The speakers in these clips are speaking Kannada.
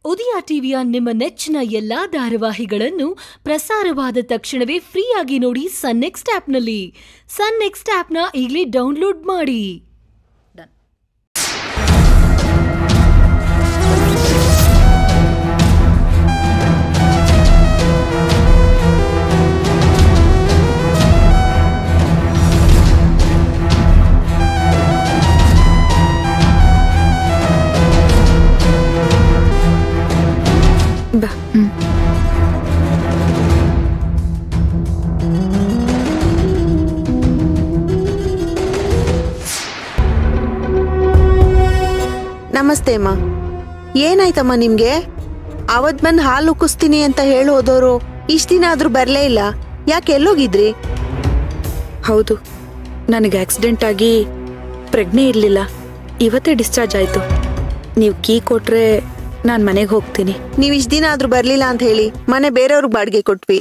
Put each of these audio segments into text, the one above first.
ಉದಯ ಟಿವಿಯ ನಿಮ್ಮ ನೆಚ್ಚಿನ ಎಲ್ಲಾ ಧಾರಾವಾಹಿಗಳನ್ನು ಪ್ರಸಾರವಾದ ತಕ್ಷಣವೇ ಫ್ರೀಯಾಗಿ ನೋಡಿ ಸನ್ ನೆಕ್ಸ್ಟ್ ಆಪ್ನಲ್ಲಿ ಸನ್ ನೆಕ್ಸ್ಟ್ ಆಪ್ನ ಈಗಲೇ ಡೌನ್ಲೋಡ್ ಮಾಡಿ ಬಾ ನಮಸ್ತೆ ಅಮ್ಮ ಏನಾಯ್ತಮ್ಮ ನಿಮ್ಗೆ ಅವತ್ ಬಂದ್ ಹಾಲು ಉಕ್ಕಿಸ್ತೀನಿ ಅಂತ ಹೇಳಿ ಹೋದವರು ಇಷ್ಟ ದಿನ ಆದ್ರೂ ಬರ್ಲೇ ಇಲ್ಲ ಯಾಕೆ ಎಲ್ಲೋಗಿದ್ರಿ ಹೌದು ನನಗೆ ಆಕ್ಸಿಡೆಂಟ್ ಆಗಿ ಪ್ರಜ್ಞೆ ಇರಲಿಲ್ಲ ಇವತ್ತೇ ಡಿಸ್ಚಾರ್ಜ್ ಆಯಿತು ನೀವು ಕೀ ಕೊಟ್ರೆ ನಾನು ಮನೆಗೆ ಹೋಗ್ತೀನಿ ನೀವ್ ಇಷ್ಟ ದಿನ ಆದ್ರೂ ಬರ್ಲಿಲ್ಲ ಅಂತ ಹೇಳಿ ಮನೆ ಬೇರೆಯವ್ರಿಗೆ ಬಾಡಿಗೆ ಕೊಟ್ವಿ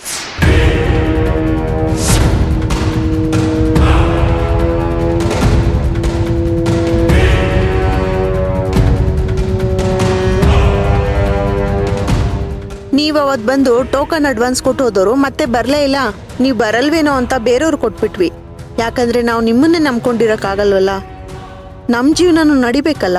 ನೀವ್ ಅವತ್ ಬಂದು ಟೋಕನ್ ಅಡ್ವಾನ್ಸ್ ಕೊಟ್ಟು ಹೋದವರು ಮತ್ತೆ ಬರ್ಲೇ ಇಲ್ಲ ನೀವ್ ಬರಲ್ವೇನೋ ಅಂತ ಬೇರೆಯವ್ರು ಕೊಟ್ಬಿಟ್ವಿ ಯಾಕಂದ್ರೆ ನಾವು ನಿಮ್ಮನ್ನೇ ನಂಬ್ಕೊಂಡಿರಕ್ಕಾಗಲ್ವಲ್ಲ ನಮ್ ಜೀವನನು ನಡಿಬೇಕಲ್ಲ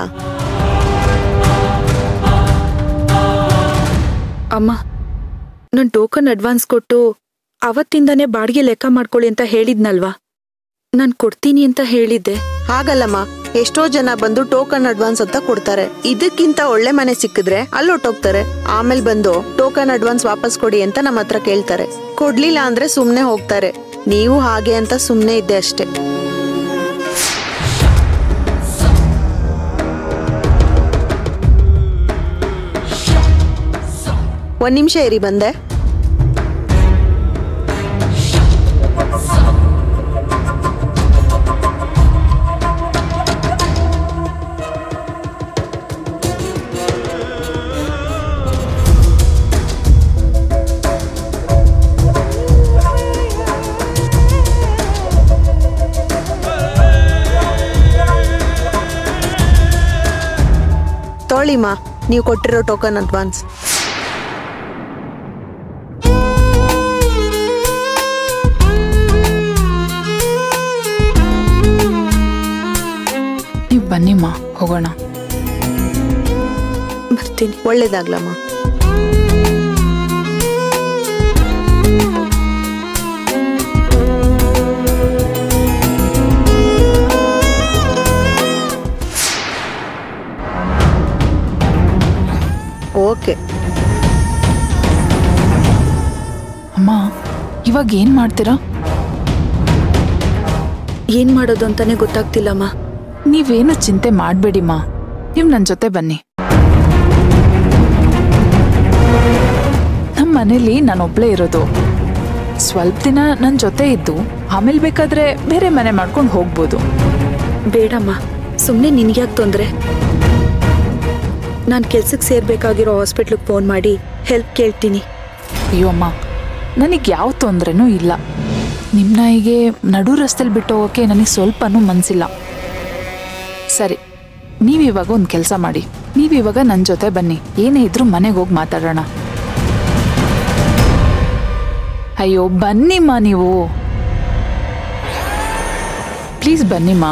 ಅಮ್ಮ ನಾನು ಟೋಕನ್ ಅಡ್ವಾನ್ಸ್ ಕೊಟ್ಟು ಅವತ್ತಿಂದನೇ ಬಾಡಿಗೆ ಲೆಕ್ಕ ಮಾಡ್ಕೊಳ್ಳಿ ಅಂತ ಹೇಳಿದ್ನಲ್ವಾ ನಾನು ಕೊಡ್ತೀನಿ ಅಂತ ಹೇಳಿದ್ದೆ ಹಾಗಲ್ಲಮ್ಮ ಎಷ್ಟೋ ಜನ ಬಂದು ಟೋಕನ್ ಅಡ್ವಾನ್ಸ್ ಅಂತ ಕೊಡ್ತಾರೆ ಇದಕ್ಕಿಂತ ಒಳ್ಳೆ ಮನೆ ಸಿಕ್ಕಿದ್ರೆ ಅಲ್ಲೊಟ್ಟೋಗ್ತಾರೆ ಆಮೇಲೆ ಬಂದು ಟೋಕನ್ ಅಡ್ವಾನ್ಸ್ ವಾಪಸ್ ಕೊಡಿ ಅಂತ ನಮ್ಮ ಹತ್ರ ಕೇಳ್ತಾರೆ ಕೊಡ್ಲಿಲ್ಲ ಅಂದ್ರೆ ಸುಮ್ನೆ ಹೋಗ್ತಾರೆ ನೀವು ಹಾಗೆ ಅಂತ ಸುಮ್ನೆ ಇದ್ದೆ ಅಷ್ಟೇ ಒಂದ್ ನಿಮಿಷ ಇರಿ ಬಂದೆ ತೊಳಿಮಾ ನೀವು ಕೊಟ್ಟಿರೋ ಟೋಕನ್ ಅಡ್ವಾನ್ಸ್ ನೀವು ಬನ್ನಿಮ್ಮ ಹೋಗೋಣ ಬರ್ತೀನಿ ಒಳ್ಳೇದಾಗ್ಲಮ್ಮ ಓಕೆ ಅಮ್ಮ ಇವಾಗ ಏನು ಮಾಡ್ತೀರಾ ಏನು ಮಾಡೋದು ಅಂತಾನೆ ಗೊತ್ತಾಗ್ತಿಲ್ಲಮ್ಮ ನೀವೇನು ಚಿಂತೆ ಮಾಡಬೇಡಿಮ್ಮ ನೀವು ನನ್ನ ಜೊತೆ ಬನ್ನಿ ನಮ್ಮ ಮನೇಲಿ ನಾನೊಬ್ಳೇ ಇರೋದು ಸ್ವಲ್ಪ ದಿನ ನನ್ನ ಜೊತೆ ಇದ್ದು ಆಮೇಲೆ ಬೇಕಾದ್ರೆ ಬೇರೆ ಮನೆ ಮಾಡ್ಕೊಂಡು ಹೋಗ್ಬೋದು ಬೇಡಮ್ಮ ಸುಮ್ಮನೆ ನಿನ್ಗ್ಯಾಕೆ ತೊಂದರೆ ನಾನು ಕೆಲ್ಸಕ್ಕೆ ಸೇರ್ಬೇಕಾಗಿರೋ ಹಾಸ್ಪಿಟ್ಲಿಗೆ ಫೋನ್ ಮಾಡಿ ಹೆಲ್ಪ್ ಕೇಳ್ತೀನಿ ಅಯ್ಯೋ ಅಮ್ಮ ನನಗೆ ಯಾವ ತೊಂದರೆನೂ ಇಲ್ಲ ನಿಮ್ಮ ನಾಯಿಗೆ ನಡು ರಸ್ತೆಲಿ ಬಿಟ್ಟು ಹೋಗೋಕ್ಕೆ ನನಗೆ ಸ್ವಲ್ಪನೂ ಮನಸ್ಸಿಲ್ಲ ಸರಿ ನೀವಿವಾಗ ಒಂದು ಕೆಲಸ ಮಾಡಿ ನೀವಿವಾಗ ನನ್ನ ಜೊತೆ ಬನ್ನಿ ಏನೇ ಇದ್ರೂ ಮನೆಗೆ ಹೋಗಿ ಮಾತಾಡೋಣ ಅಯ್ಯೋ ಬನ್ನಿಮ್ಮ ನೀವು ಪ್ಲೀಸ್ ಬನ್ನಿಮ್ಮ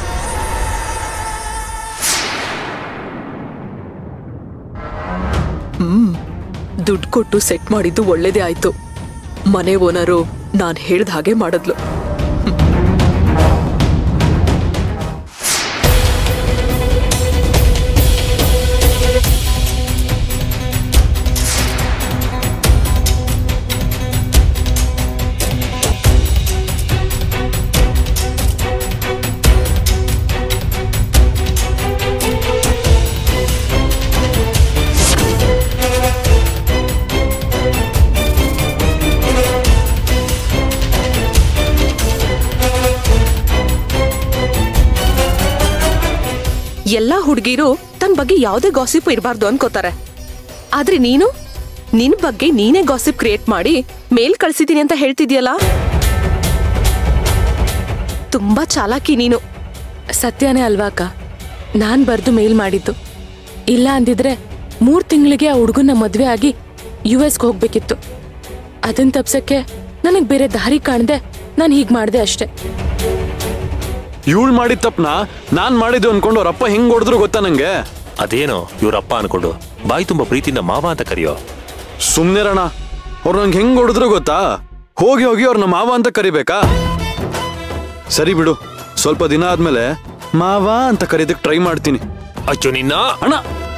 ದುಡ್ಡು ಕೊಟ್ಟು ಸೆಟ್ ಮಾಡಿದ್ದು ಒಳ್ಳೇದೇ ಆಯ್ತು ಮನೆ ಓನರು ನಾನ್ ಹೇಳ್ದ ಹಾಗೆ ಮಾಡದ್ಲು ಎಲ್ಲಾ ಹುಡುಗಿರು ತನ್ನ ಬಗ್ಗೆ ಯಾವುದೇ ಗಾಸಿಪ್ ಇರಬಾರ್ದು ಅನ್ಕೋತಾರೆ ಆದ್ರೆ ನೀನು ನಿನ್ ಬಗ್ಗೆ ನೀನೇ ಗಾಸಿಪ್ ಕ್ರಿಯೇಟ್ ಮಾಡಿ ಮೇಲ್ ಕಳ್ಸಿದೀನಿ ಅಂತ ಹೇಳ್ತಿದ್ಯಲ್ಲ ತುಂಬಾ ಚಾಲಾಕಿ ನೀನು ಸತ್ಯನೇ ಅಲ್ವಾ ಅಕ್ಕ ನಾನ್ ಬರ್ದು ಮೇಲ್ ಮಾಡಿದ್ದು ಇಲ್ಲ ಅಂದಿದ್ರೆ ಮೂರ್ ತಿಂಗಳಿಗೆ ಆ ಹುಡುಗನ ಮದ್ವೆ ಆಗಿ ಯು ಎಸ್ಗೆ ಹೋಗ್ಬೇಕಿತ್ತು ಅದನ್ನ ತಪ್ಸಕ್ಕೆ ನನಗ್ ಬೇರೆ ದಾರಿ ಕಾಣದೆ ನಾನು ಹೀಗ್ ಮಾಡ್ದೆ ಅಷ್ಟೆ ಇವಳು ಮಾಡಿದ ತಪ್ಪನ ನಾನ್ ಮಾಡಿದ್ದು ಅನ್ಕೊಂಡು ಅವ್ರ ಅಪ್ಪ ಹೆಂಗ್ ಹೊಡೆದ್ರು ಗೊತ್ತಾ ನಂಗೆ ಅದೇನೋ ಇವ್ರಪ್ಪ ಅನ್ಕೊಂಡು ಬಾಯಿ ತುಂಬ ಪ್ರೀತಿಯಿಂದ ಮಾವ ಅಂತ ಕರೆಯೋ ಸುಮ್ನಿರಣ ಅವ್ರು ನಂಗೆ ಹೆಂಗ್ ಹೊಡೆದ್ರು ಗೊತ್ತಾ ಹೋಗಿ ಹೋಗಿ ಅವ್ರನ್ನ ಮಾವ ಅಂತ ಕರಿಬೇಕಾ ಸರಿ ಬಿಡು ಸ್ವಲ್ಪ ದಿನ ಆದ್ಮೇಲೆ ಮಾವ ಅಂತ ಕರೀದಕ್ ಟ್ರೈ ಮಾಡ್ತೀನಿ ಅಚ್ಚು ನಿನ್ನ ಅಣ್ಣ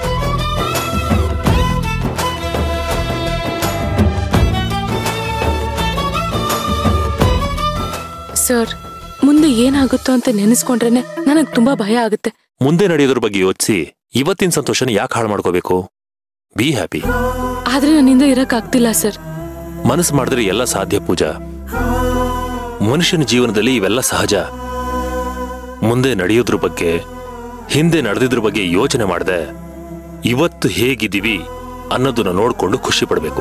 ಸರ್ ಮುಂದೆ ಏನಾಗುತ್ತೋ ಅಂತ ನೆನೆಸ್ಕೊಂಡ್ರೇನೆ ನನಗ್ ತುಂಬಾ ಭಯ ಆಗುತ್ತೆ ಮುಂದೆ ನಡೆಯೋದ್ರ ಬಗ್ಗೆ ಯೋಚಿಸಿ ಇವತ್ತಿನ ಸಂತೋಷನ ಯಾಕೆ ಹಾಳು ಮಾಡ್ಕೋಬೇಕು ಬಿ ಹ್ಯಾಪಿ ಆದ್ರೆ ನನ್ನಿಂದ ಇರಕ್ ಆಗ್ತಿಲ್ಲ ಸರ್ ಮನಸ್ಸು ಮಾಡಿದ್ರೆ ಎಲ್ಲ ಸಾಧ್ಯ ಪೂಜಾ ಮನುಷ್ಯನ ಜೀವನದಲ್ಲಿ ಇವೆಲ್ಲ ಸಹಜ ಮುಂದೆ ನಡೆಯೋದ್ರ ಬಗ್ಗೆ ಹಿಂದೆ ನಡೆದಿದ್ರ ಬಗ್ಗೆ ಯೋಚನೆ ಮಾಡದೆ ಇವತ್ತು ಹೇಗಿದ್ದೀವಿ ಅನ್ನೋದನ್ನ ನೋಡ್ಕೊಂಡು ಖುಷಿ ಪಡ್ಬೇಕು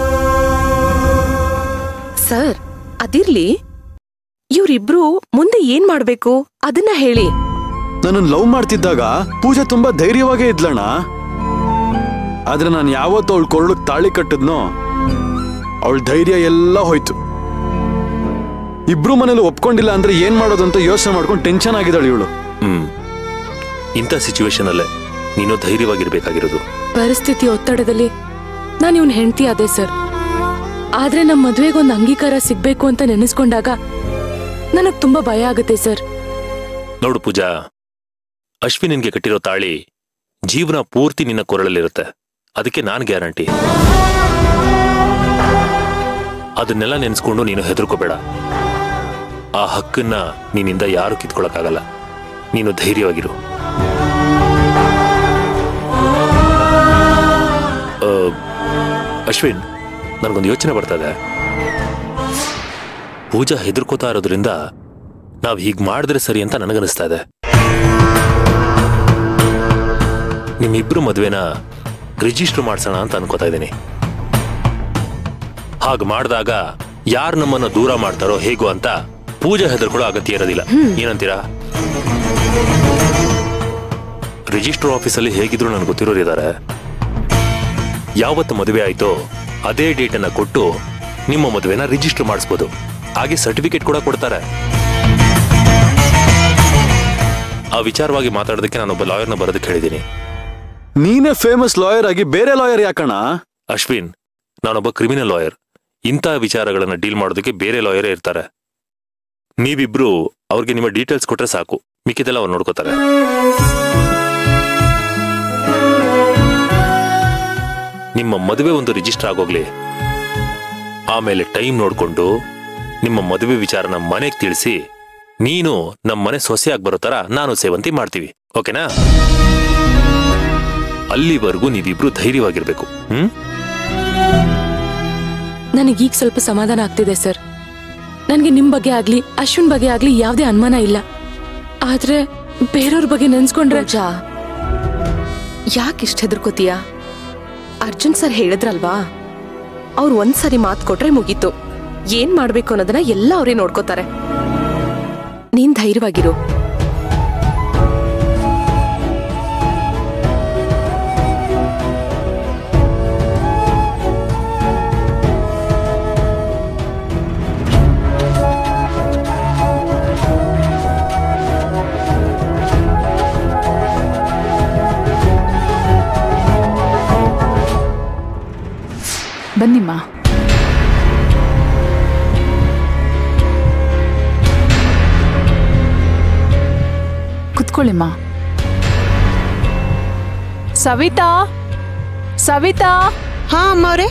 ಸರ್ ಅದಿರ್ಲಿ ಇವ್ರಿಬ್ರು ಮುಂದೆ ಏನ್ ಮಾಡ್ಬೇಕು ಅದನ್ನ ಹೇಳಿ ನನ್ನನ್ನು ಲವ್ ಮಾಡ್ತಿದ್ದಾಗ ಪೂಜಾ ತುಂಬಾ ಧೈರ್ಯವಾಗೇ ಇದ್ಲಣ್ಣ ಆದ್ರೆ ನಾನು ಯಾವತ್ತು ಅವಳು ಕೊರಳಕ್ ತಾಳಿ ಕಟ್ಟಿದ್ನೋ ಅವಳ ಧೈರ್ಯ ಎಲ್ಲ ಹೋಯ್ತು ಇಬ್ರು ಮನೇಲಿ ಒಪ್ಕೊಂಡಿಲ್ಲ ಅಂದ್ರೆ ಏನ್ ಮಾಡೋದು ಅಂತ ಯೋಚನೆ ಮಾಡ್ಕೊಂಡು ಟೆನ್ಷನ್ ಆಗಿದ್ದಾಳೆ ಇವಳು ಹ್ಮ್ ಇಂಥ ಸಿಚುವೇಶನ್ ಅಲ್ಲೇ ನೀನು ಧೈರ್ಯವಾಗಿರ್ಬೇಕಾಗಿರೋದು ಪರಿಸ್ಥಿತಿ ಒತ್ತಡದಲ್ಲಿ ನಾನು ಇವನ್ ಹೆಂಡತಿ ಅದೇ ಸರ್ ಆದ್ರೆ ನಮ್ ಮದ್ವೆಗೆ ಒಂದು ಅಂಗೀಕಾರ ಸಿಗ್ಬೇಕು ಅಂತ ನೆನೆಸ್ಕೊಂಡಾಗ ನನಗ್ ತುಂಬಾ ಭಯ ಆಗುತ್ತೆ ಸರ್ ನೋಡು ಪೂಜಾ ಅಶ್ವಿನಿನ್ಗೆ ಕಟ್ಟಿರೋ ತಾಳಿ ಜೀವನ ಪೂರ್ತಿ ನಿನ್ನ ಕೊರಳಲ್ಲಿರುತ್ತೆ ಅದಕ್ಕೆ ನಾನು ಗ್ಯಾರಂಟಿ ಅದನ್ನೆಲ್ಲ ನೆನೆಸ್ಕೊಂಡು ನೀನು ಹೆದರ್ಕೋಬೇಡ ಆ ಹಕ್ಕನ್ನ ನಿನ್ನಿಂದ ಯಾರು ಕಿತ್ಕೊಳಕ್ಕಾಗಲ್ಲ ನೀನು ಧೈರ್ಯವಾಗಿರು ಆ, ಅಶ್ವಿನ್ ನನಗೊಂದು ಯೋಚನೆ ಬರ್ತದೆ ಪೂಜಾ ಹೆದರ್ಕೋತಾ ಇರೋದ್ರಿಂದ ನಾವ್ ಹೀಗ್ ಮಾಡಿದ್ರೆ ಸರಿ ಅಂತ ನನಗನ್ನಿಸ್ತಾ ಇದೆ ನಿಮ್ಮಿಬ್ರು ಮದ್ವೆನ ರಿಜಿಸ್ಟರ್ ಮಾಡ್ಸೋಣ ಅಂತ ಅನ್ಕೋತಾ ಇದ್ದೀನಿ ಹಾಗೆ ಮಾಡಿದಾಗ ಯಾರು ನಮ್ಮನ್ನ ದೂರ ಮಾಡ್ತಾರೋ ಹೇಗೋ ಅಂತ ಪೂಜೆ ಹೆದರ್ಕೊಳ್ಳೋ ಅಗತ್ಯ ಇರೋದಿಲ್ಲ ಏನಂತೀರಾ ರಿಜಿಸ್ಟರ್ ಆಫೀಸಲ್ಲಿ ಹೇಗಿದ್ರು ನನಗೆ ಗೊತ್ತಿರೋರು ಇದ್ದಾರೆ ಯಾವತ್ತು ಮದುವೆ ಆಯ್ತೋ ಅದೇ ಡೇಟನ್ನ ಕೊಟ್ಟು ನಿಮ್ಮ ಮದುವೆನ ರಿಜಿಸ್ಟರ್ ಮಾಡಿಸ್ಬೋದು ಹಾಗೆ ಸರ್ಟಿಫಿಕೇಟ್ ಕೂಡ ಕೊಡ್ತಾರೆ ಆ ವಿಚಾರವಾಗಿ ಮಾತಾಡೋದಕ್ಕೆ ನಾನೊಬ್ಬ ಲಾಯರ್ನ ಬರೋದಕ್ಕೆ ಹೇಳಿದ್ದೀನಿ ನೀನೇ ಫೇಮಸ್ ಲಾಯರ್ ಆಗಿ ಬೇರೆ ಲಾಯರ್ ಯಾಕಣ್ಣ ಅಶ್ವಿನ್ ನಾನೊಬ್ಬ ಕ್ರಿಮಿನಲ್ ಲಾಯರ್ ಇಂಥ ವಿಚಾರಗಳನ್ನ ಡೀಲ್ ಮಾಡೋದಕ್ಕೆ ಬೇರೆ ಲಾಯರೇ ಇರ್ತಾರೆ ನೀವಿಬ್ರು ಅವ್ರಿಗೆ ನಿಮ್ಮ ಡೀಟೇಲ್ಸ್ ಕೊಟ್ರೆ ಸಾಕು ಮಿಕ್ಕಿದೆಲ್ಲ ಅವ್ರು ನೋಡ್ಕೋತಾರೆ ನಿಮ್ಮ ಮದುವೆ ಒಂದು ರಿಜಿಸ್ಟರ್ ಆಗೋಗ್ಲಿ ಆಮೇಲೆ ಟೈಮ್ ನೋಡ್ಕೊಂಡು ನಿಮ್ಮ ಮದುವೆ ವಿಚಾರನ ಮನೆಗೆ ತಿಳಿಸಿ ನೀನು ನಮ್ಮ ಮನೆ ಸೊಸೆಯಾಗಿ ಬರೋ ತರ ನಾನು ಸೇವಂತಿ ಮಾಡ್ತೀವಿ ಓಕೆನಾ ಅಲ್ಲಿವರೆಗೂ ನೀವಿಬ್ರು ಧೈರ್ಯವಾಗಿರ್ಬೇಕು ಹ್ಮ್ ನನಗೀಗ ಸ್ವಲ್ಪ ಸಮಾಧಾನ ಆಗ್ತಿದೆ ಸರ್ ನನಗೆ ನಿಮ್ ಬಗ್ಗೆ ಆಗ್ಲಿ ಅಶ್ವಿನ್ ಬಗ್ಗೆ ಆಗ್ಲಿ ಯಾವ್ದೇ ಅನುಮಾನ ಇಲ್ಲ ಆದ್ರೆ ಬೇರೆಯವ್ರ ಬಗ್ಗೆ ನೆನ್ಸ್ಕೊಂಡ್ರೆ ಪೂಜಾ ಯಾಕಿಷ್ಟ ಹೆದರ್ಕೋತೀಯ ಅರ್ಜುನ್ ಸರ್ ಹೇಳಿದ್ರಲ್ವಾ ಅವ್ರು ಒಂದ್ಸರಿ ಮಾತು ಕೊಟ್ರೆ ಮುಗೀತು ಏನ್ ಮಾಡ್ಬೇಕು ಅನ್ನೋದನ್ನ ಎಲ್ಲ ಅವರೇ ನೋಡ್ಕೋತಾರೆ ನೀನ್ ಧೈರ್ಯವಾಗಿರು ಬನ್ನಿಮ್ಮ ಕುತ್ಕೊಳ್ಳಿಮ್ಮ ಸವಿತಾ ಸವಿತಾ ಹಾ ಅಮ್ಮವ್ರೆ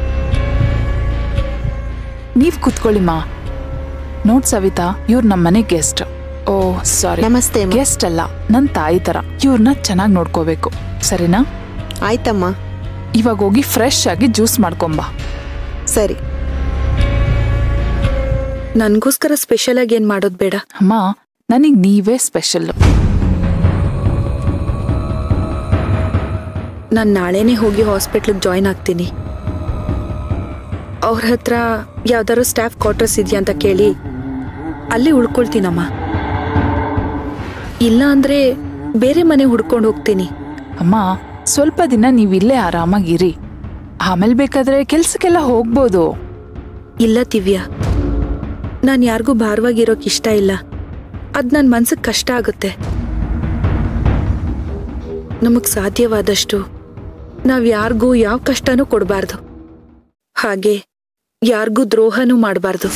ನೀವ್ ಕುತ್ಕೊಳ್ಳಿಮ್ಮ ನೋಡ್ ಸವಿತಾ ಇವ್ರು ನಮ್ಮ ಮನೆ ಗೆಸ್ಟ್ ಓ ಸಾರಿ ನಮಸ್ತೆ ಅಮ್ಮ. ಗೆಸ್ಟ್ ಅಲ್ಲ ನನ್ ತಾಯಿ ತರ ಇವ್ರನ್ನ ಚೆನ್ನಾಗಿ ನೋಡ್ಕೋಬೇಕು ಸರಿನಾ ಆಯ್ತಮ್ಮ ಇವಾಗ ಹೋಗಿ ಫ್ರೆಶ್ ಆಗಿ ಜ್ಯೂಸ್ ಮಾಡ್ಕೊಂಬ ಸರಿ ನನ್ಗೋಸ್ಕರ ಸ್ಪೆಷಲ್ ಆಗಿ ಏನ್ ಮಾಡೋದ್ ಬೇಡ ಅಮ್ಮ ನನಗ್ ನೀವೇ ಸ್ಪೆಷಲ್ ನಾನು ನಾಳೆನೇ ಹೋಗಿ ಹಾಸ್ಪಿಟ್ಲಿಗೆ ಜಾಯ್ನ್ ಆಗ್ತೀನಿ ಅವ್ರ ಹತ್ರ ಯಾವ್ದಾದ್ರು ಸ್ಟಾಫ್ ಕ್ವಾರ್ಟರ್ಸ್ ಇದೆಯಾ ಅಂತ ಕೇಳಿ ಅಲ್ಲಿ ಉಳ್ಕೊಳ್ತೀನಮ್ಮ ಇಲ್ಲ ಅಂದ್ರೆ ಬೇರೆ ಮನೆ ಹುಡ್ಕೊಂಡು ಹೋಗ್ತೀನಿ ಅಮ್ಮ ಸ್ವಲ್ಪ ದಿನ ನೀವು ಇಲ್ಲೇ ಆರಾಮಾಗಿರಿ ಆಮೇಲೆ ಬೇಕಾದ್ರೆ ಕೆಲ್ಸಕ್ಕೆಲ್ಲ ಹೋಗ್ಬೋದು ಇಲ್ಲ ದಿವ್ಯಾ ನಾನು ಯಾರಿಗೂ ಭಾರವಾಗಿರೋಕ್ ಇಷ್ಟ ಇಲ್ಲ ಅದು ನನ್ನ ಮನ್ಸಿಗೆ ಕಷ್ಟ ಆಗುತ್ತೆ ನಮಗೆ ಸಾಧ್ಯವಾದಷ್ಟು ನಾವು ಯಾರಿಗೂ ಯಾವ ಕಷ್ಟನೂ ಕೊಡಬಾರ್ದು ಹಾಗೆ ಯಾರಿಗೂ ದ್ರೋಹನೂ ಮಾಡಬಾರ್ದು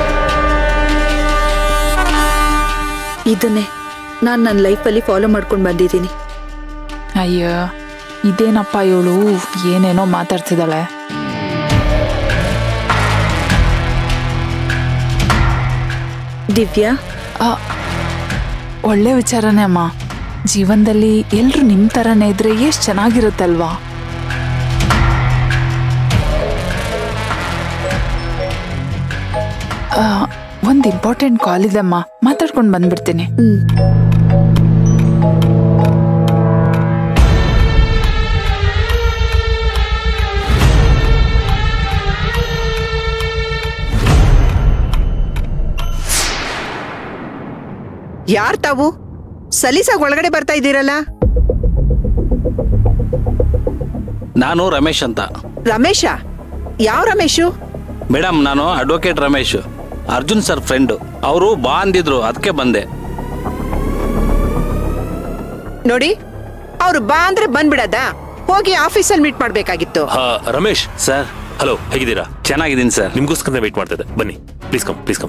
ಇದನ್ನೇ ನಾನು ನನ್ನ ಲೈಫಲ್ಲಿ ಫಾಲೋ ಮಾಡ್ಕೊಂಡು ಬಂದಿದ್ದೀನಿ ಅಯ್ಯೋ ಇದೇನಪ್ಪ ಇವಳು ಏನೇನೋ ಮಾತಾಡ್ತಿದ್ದಾಳೆ ದಿವ್ಯಾ ಆ, ಒಳ್ಳೆ ವಿಚಾರನೇ ಅಮ್ಮ ಜೀವನದಲ್ಲಿ ಎಲ್ರು ನಿಮ್ ಥರನೇ ಇದ್ರೆ ಎಷ್ಟು ಚೆನ್ನಾಗಿರುತ್ತಲ್ವಾ ಆ, ಒಂದ್ ಇಂಪಾರ್ಟೆಂಟ್ ಕಾಲ್ ಇದೆಮ್ಮ ಮಾತಾಡ್ಕೊಂಡು ಬಂದ್ಬಿಡ್ತೀನಿ ಹ್ಮ್ ಯಾರ್ ತಾವು ಸಲೀಸಾಗ್ ಒಳಗಡೆ ಬರ್ತಾ ಇದ್ದೀರಲ್ಲ ನಾನು ರಮೇಶ್ ಅಂತ ರಮೇಶ ಯಾವ ರಮೇಶು ಮೇಡಮ್ ನಾನು advocate Ramesh Arjun sir friend ಅವರು ಬಾ ಅಂದಿದ್ರು ಅದಕ್ಕೆ ಬಂದೆ ನೋಡಿ ಅವ್ರು ಬಾ ಅಂದ್ರೆ ಬಂದ್ಬಿಡದ ಹೋಗಿ ಆಫೀಸಲ್ಲಿ ಮೀಟ್ ಮಾಡ್ಬೇಕಾಗಿತ್ತು ಹಾ ರಮೇಶ್ ಸರ್ ಹಲೋ ಹೇಗಿದ್ದೀರಾ ಚೆನ್ನಾಗಿದ್ದೀನಿ ಸರ್ ನಿಮ್ಗೋಸ್ಕರ ವೇಟ್ ಮಾಡ್ತಾ ಇದ್ದೆ ಬನ್ನಿ please come please come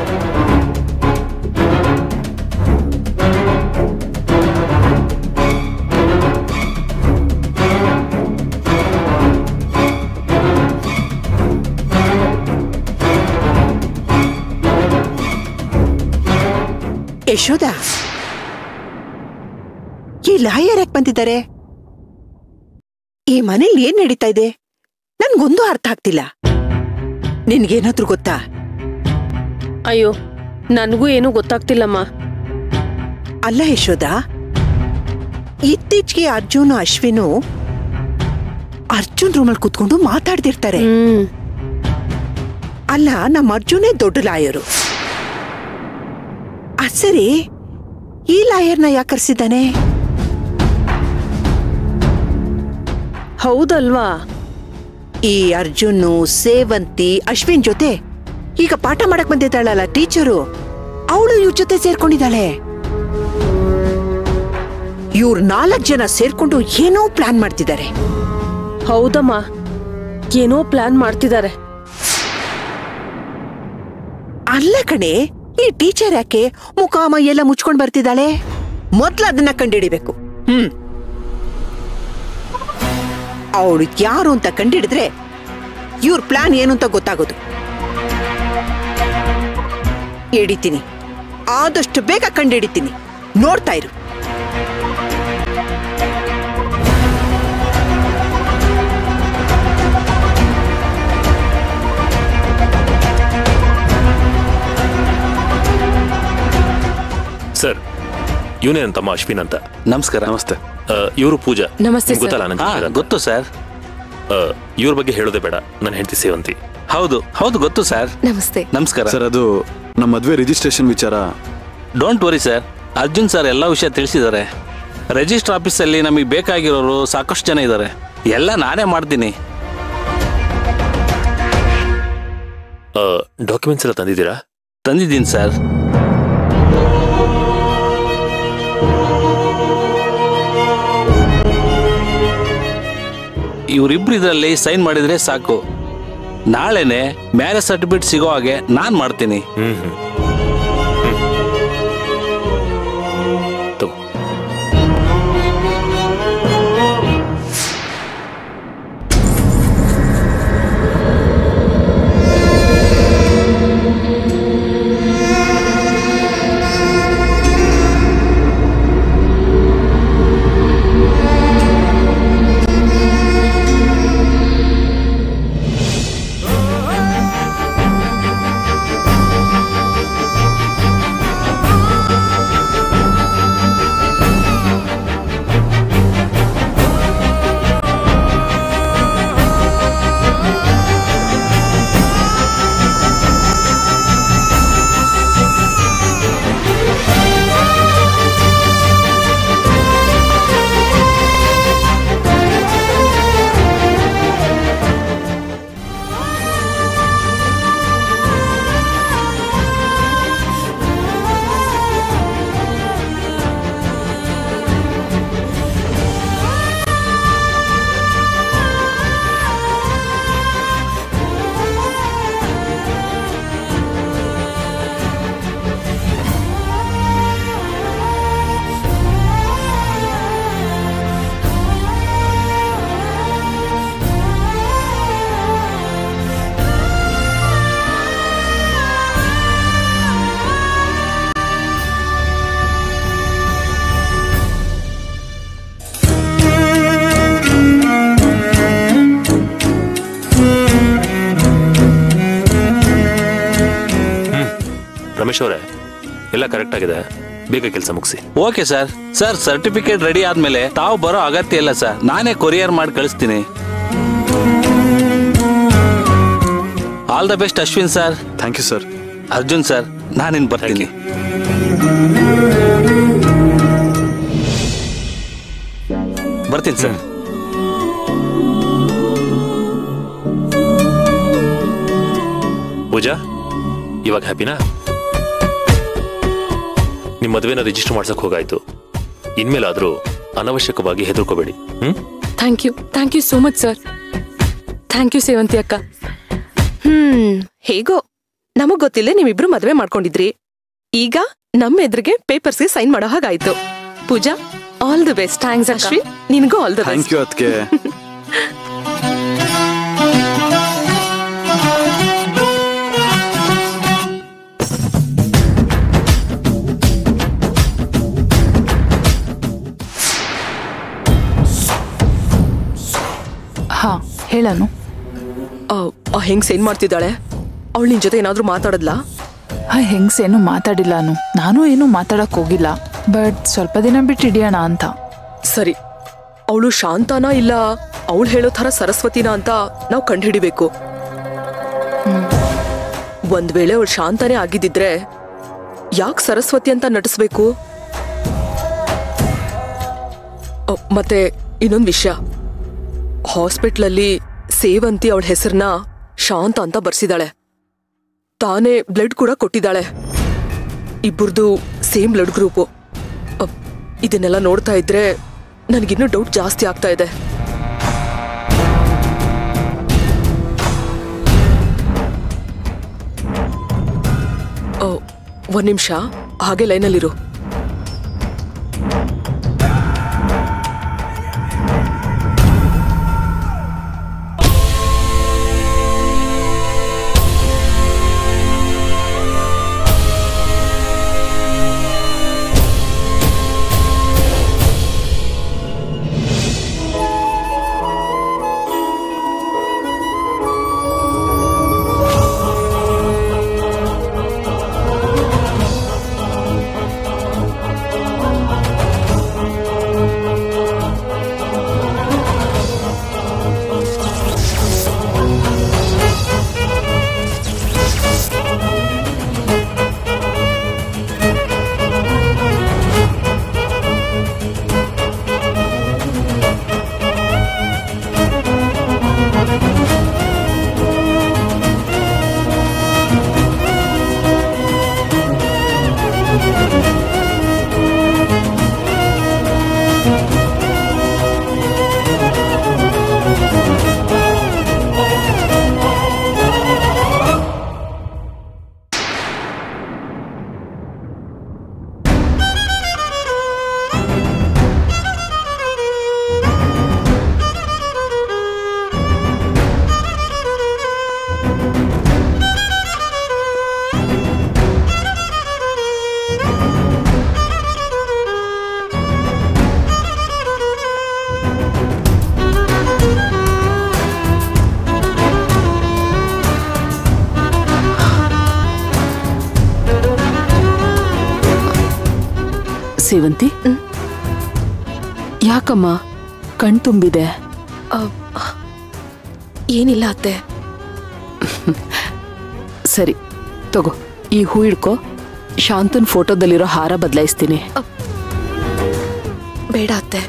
Yashoda ಈ ಲಾಯರ್ ಯಾಕೆ ಬಂದಿದ್ದಾರೆ ಈ ಮನೇಲಿ ಏನ್ ನಡೀತಾ ಇದೆ ನನ್ಗೊಂದು ಅರ್ಥ ಆಗ್ತಿಲ್ಲ ನಿನ್ಗೇನಾದ್ರೂ ಗೊತ್ತಾ ಅಯ್ಯೋ ನನಗೂ ಏನೂ ಗೊತ್ತಾಗ್ತಿಲ್ಲಮ್ಮ ಅಲ್ಲ ಯಶೋದ ಇತ್ತೀಚೆಗೆ ಅರ್ಜುನ್ ಅಶ್ವಿನು ಅರ್ಜುನ್ ರೂಮಲ್ಲಿ ಕುತ್ಕೊಂಡು ಮಾತಾಡ್ತಿರ್ತಾರೆ ಹ್ಮ್ ಅಲ್ಲ ನಮ್ಮ ಅರ್ಜುನೇ ದೊಡ್ಡ ಲಾಯರು ಅದ್ ಸರಿ ಈ ಲಾಯರ್ನ ಯಾಕೆ ಕರ್ಸಿದ್ದಾನೆ ಹೌದಲ್ವಾ ಈ ಅರ್ಜುನು ಸೇವಂತಿ ಅಶ್ವಿನ್ ಜೊತೆ ಈಗ ಪಾಠ ಮಾಡಕ್ ಬಂದಿದ್ದಾಳಲ್ಲ ಟೀಚರು ಅವಳು ಇವ್ರ ಜೊತೆ ಸೇರ್ಕೊಂಡಿದ್ದಾಳೆ ಇವ್ರ ನಾಲ್ಕು ಜನ ಸೇರ್ಕೊಂಡು ಏನೋ ಪ್ಲಾನ್ ಮಾಡ್ತಿದ್ದಾರೆ ಹೌದಮ್ಮ ಏನೋ ಪ್ಲಾನ್ ಮಾಡ್ತಿದ್ದಾರೆ ಅಲ್ಲ ಕಣೆ ಈ ಟೀಚರ್ ಯಾಕೆ ಮುಖ ಮೈ ಎಲ್ಲ ಮುಚ್ಕೊಂಡ್ ಬರ್ತಿದ್ದಾಳೆ ಮೊದ್ಲು ಅದನ್ನ ಕಂಡಿಡಿಬೇಕು ಹ್ಮ್ ಅವಳು ಯಾರು ಅಂತ ಕಂಡಿಡಿದ್ರೆ ಇವ್ರ ಪ್ಲಾನ್ ಏನು ಅಂತ ಗೊತ್ತಾಗೋದು ಹಿಡಿತೀನಿ ಆದಷ್ಟು ಬೇಗ ಕಂಡಿಡಿತೀನಿ ನೋಡ್ತಾ ಇರು ಸರ್ ಇವನೇ ನನ್ನ ತಮ್ಮ ಅಶ್ವಿನ್ ಅಂತ ನಮಸ್ಕಾರ ನಮಸ್ತೆ ಇವರು ಪೂಜಾ ನಮಸ್ತೆ ನಿಮ್ಗ್ ಗೊತ್ತಲ್ಲ ಸರ್. ನಂಗೆ ಹಾ ಯಾರಂತ? ಗೊತ್ತು ಸರ್ ಆ, ಇವ್ರ ಬಗ್ಗೆ ಹೇಳೋದೇ ಬೇಡ ನನ್ನ ಹೆಂಡತಿ ಸೇವಂತಿ ಹೌದು ಹೌದು ಗೊತ್ತು ಸರ್ ನಮಸ್ತೆ ನಮಸ್ಕಾರ ಸರ್ ಅದು ನಮ್ಮ ಮದುವೆ ರಿಜಿಸ್ಟ್ರೇಷನ್ ವಿಚಾರ don't worry sir Arjun sir ಎಲ್ಲ ವಿಷಯ ತಿಳಿಸಿದ್ದಾರೆ ರಿಜಿಸ್ಟರ್ ಆಫೀಸಲ್ಲಿ ನಮಗೆ ಬೇಕಾಗಿರೋರು ಸಾಕಷ್ಟು ಜನ ಇದ್ದಾರೆ ಎಲ್ಲ ನಾನೇ ಮಾಡ್ತೀನಿ ಡಾಕ್ಯುಮೆಂಟ್ಸ್ ಎಲ್ಲ ತಂದಿದ್ದೀರಾ ತಂದಿದ್ದೀನಿ ಸರ್ ಇವರಿಬ್ರು ಇದರಲ್ಲಿ ಸೈನ್ ಮಾಡಿದ್ರೆ ಸಾಕು ನಾಳೆನೆ ಮ್ಯಾರೇಜ್ ಸರ್ಟಿಫಿಕೇಟ್ ಸಿಗೋ ಹಾಗೆ ನಾನು ಮಾಡ್ತೀನಿ ಹ್ಮ್ ಹ್ಮ್ ತಗೋ ರಮೇಶ್ ಅವರೇ ಎಲ್ಲ ಕರೆಕ್ಟ್ ಆಗಿದೆ ಬೇಗ ಕೆಲಸ ಮುಗಿಸಿ okay sir sir certificate ready ಆದ್ಮೇಲೆ ತಾವು ಬರೋ ಅಗತ್ಯ ಇಲ್ಲ ಸರ್ ನಾನೇ ಕೊರಿಯರ್ ಮಾಡಿ ಕಳಿಸ್ತೀನಿ all the best Ashwin sir thank you sir Arjun sir ನಾನಿನ್ ಬರ್ತೀನಿ ಬರ್ತೀನಿ ಸರ್ ಪೂಜಾ ಇವಾಗ ಹ್ಯಾಪಿನಾ ನಿಮ್ಮ ಮದುವೆನ ರಿಜಿಸ್ಟರ್ ಮಾಡ್ಸಕ್ ಹೋಗಾಯ್ತು ಇನ್ಮೇಲಾದ್ರೂ ಅನವಶ್ಯಕವಾಗಿ ಹೆದರ್ಕೋಬೇಡಿ hmm thank you thank you so much sir thank you Sevanthi ಅಕ್ಕ ಹ್ಮ್ ಹೇಗೋ ನಮಗ್ ಗೊತ್ತಿಲ್ಲ ನೀವಿಬ್ರು ಮದ್ವೆ ಮಾಡ್ಕೊಂಡಿದ್ರಿ ಈಗ ನಮ್ಮ ಎದುರಿಗೆ ಪೇಪರ್ಸ್ಗೆ ಸೈನ್ ಮಾಡೋ ಹಾಗಾಯ್ತು Pooja all the best thanks Ashwin ನಿನ್ಗೂ all the thank best you ಅದಕ್ಕೆ ಹಾ ಹೇಳನು ಆ ಹೆಂಗ್ಸ್ ಏನ್ ಮಾಡ್ತಿದ್ದಾಳೆ ಅವಳು ನಿನ್ ಜೊತೆ ಏನಾದ್ರೂ ಮಾತಾಡದ್ಲಾ ಆ ಹೆಂಗ್ಸೇನು ಮಾತಾಡಿಲ್ಲ ಅನು ನಾನು ಏನು ಮಾತಾಡಕ್ ಹೋಗಿಲ್ಲ ಬಟ್ ಸ್ವಲ್ಪ ದಿನ ಬಿಟ್ಟು ಹಿಡಿಯೋಣ ಅಂತ ಸರಿ ಅವಳು ಶಾಂತನ ಇಲ್ಲ ಅವಳು ಹೇಳೋ ಥರ ಸರಸ್ವತಿನ ಅಂತ ನಾವು ಕಂಡುಹಿಡಿಬೇಕು ಒಂದ್ ವೇಳೆ ಅವಳು ಶಾಂತನೇ ಆಗಿದ್ದಿದ್ರೆ ಯಾಕೆ ಸರಸ್ವತಿ ಅಂತ ನಟಿಸ್ಬೇಕು ಅ, ಮತ್ತೆ ಇನ್ನೊಂದ್ ವಿಷಯ ಹಾಸ್ಪಿಟ್ಲಲ್ಲಿ ಸೇವಂತಿ ಅವಳ ಹೆಸರನ್ನ ಶಾಂತ ಅಂತ ಬರ್ಸಿದಾಳೆ ತಾನೇ ಬ್ಲಡ್ ಕೂಡ ಕೊಟ್ಟಿದ್ದಾಳೆ ಇಬ್ಬರದು ಸೇಮ್ ಬ್ಲಡ್ ಗ್ರೂಪು ಅಪ್, ಇದನ್ನೆಲ್ಲ ನೋಡ್ತಾ ಇದ್ರೆ ನನಗಿನ್ನೂ ಡೌಟ್ ಜಾಸ್ತಿ ಆಗ್ತಾ ಇದೆ ಓ, ಒಂದ್ ನಿಮಿಷ ಹಾಗೆ ಲೈನಲ್ಲಿರು ಸೇವಂತಿ ಯಾಕಮ್ಮ ಕಣ್ ತುಂಬಿದೆ ಏನಿಲ್ಲ ಅತ್ತೆ ಸರಿ ತಗೋ ಈ ಹೂ ಹಿಡ್ಕೋ ಶಾಂತನ್ ಫೋಟೋದಲ್ಲಿರೋ ಹಾರ ಬದಲಾಯಿಸ್ತೀನಿ ಬೇಡ ಅತ್ತೆ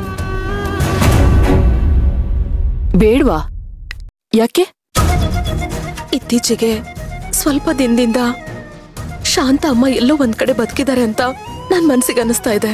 ಬೇಡ್ವಾ ಯಾಕೆ ಇತ್ತೀಚೆಗೆ ಸ್ವಲ್ಪ ದಿನದಿಂದ ಶಾಂತ ಅಮ್ಮ ಎಲ್ಲೋ ಒಂದ್ ಕಡೆ ಬದುಕಿದ್ದಾರೆ ಅಂತ ನನ್ ಮನ್ಸಿಗೆ ಅನಿಸ್ತಾ ಇದೆ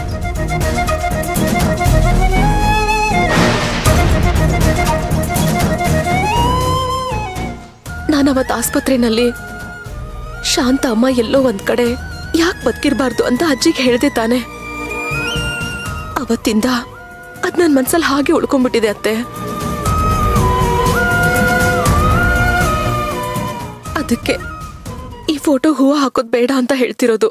ನಾನು ಅವತ್ ಆಸ್ಪತ್ರೆನಲ್ಲಿ ಶಾಂತ ಅಮ್ಮ ಎಲ್ಲೋ ಒಂದ್ ಕಡೆ ಯಾಕೆ ಬದುಕಿರ್ಬಾರ್ದು ಅಂತ ಅಜ್ಜಿಗೆ ಹೇಳ್ದೆ ತಾನೆ ಅವತ್ತಿಂದ ಅದ್ ನನ್ ಮನ್ಸಲ್ಲಿ ಹಾಗೆ ಉಳ್ಕೊಂಡ್ಬಿಟ್ಟಿದೆ ಅತ್ತೆ ಅದಕ್ಕೆ ಈ ಫೋಟೋ ಹೂವು ಹಾಕೋದ್ ಬೇಡ ಅಂತ ಹೇಳ್ತಿರೋದು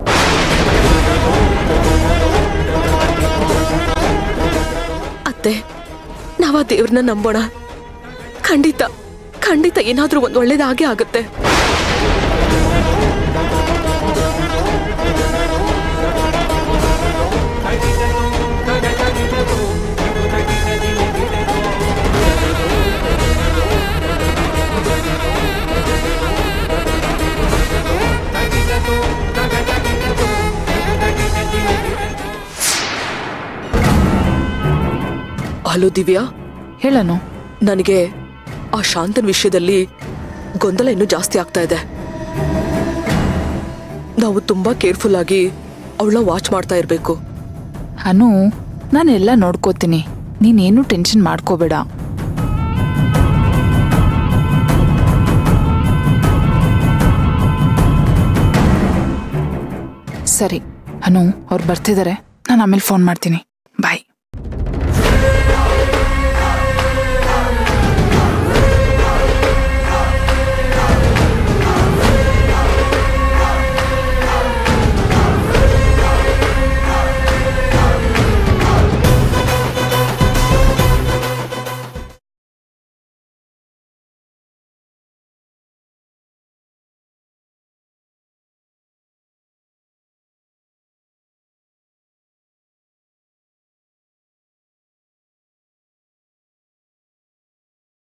ಅತ್ತೆ ನಾವ ದೇವ್ರನ್ನ ನಂಬೋಣ ಖಂಡಿತ ಖಂಡಿತ ಏನಾದ್ರೂ ಒಂದ್ ಒಳ್ಳೇದಾಗೆ ಆಗುತ್ತೆ ಹಲೋ ದಿವ್ಯಾ ಹೇಳನು ನನಗೆ ಆ ಶಾಂತನ್ ವಿಷಯದಲ್ಲಿ ಗೊಂದಲ ಇನ್ನೂ ಜಾಸ್ತಿ ಆಗ್ತಾ ಇದೆ ನಾವು ತುಂಬಾ ಕೇರ್ಫುಲ್ ಆಗಿ ಅವಳನ್ನ ವಾಚ್ ಮಾಡ್ತಾ ಇರ್ಬೇಕು ಅನು ನಾನೆಲ್ಲ ನೋಡ್ಕೋತೀನಿ ನೀನೇನು ಟೆನ್ಷನ್ ಮಾಡ್ಕೋಬೇಡ ಸರಿ ಅನು ಅವ್ರು ಬರ್ತಿದ್ದಾರೆ ನಾನು ಆಮೇಲೆ ಫೋನ್ ಮಾಡ್ತೀನಿ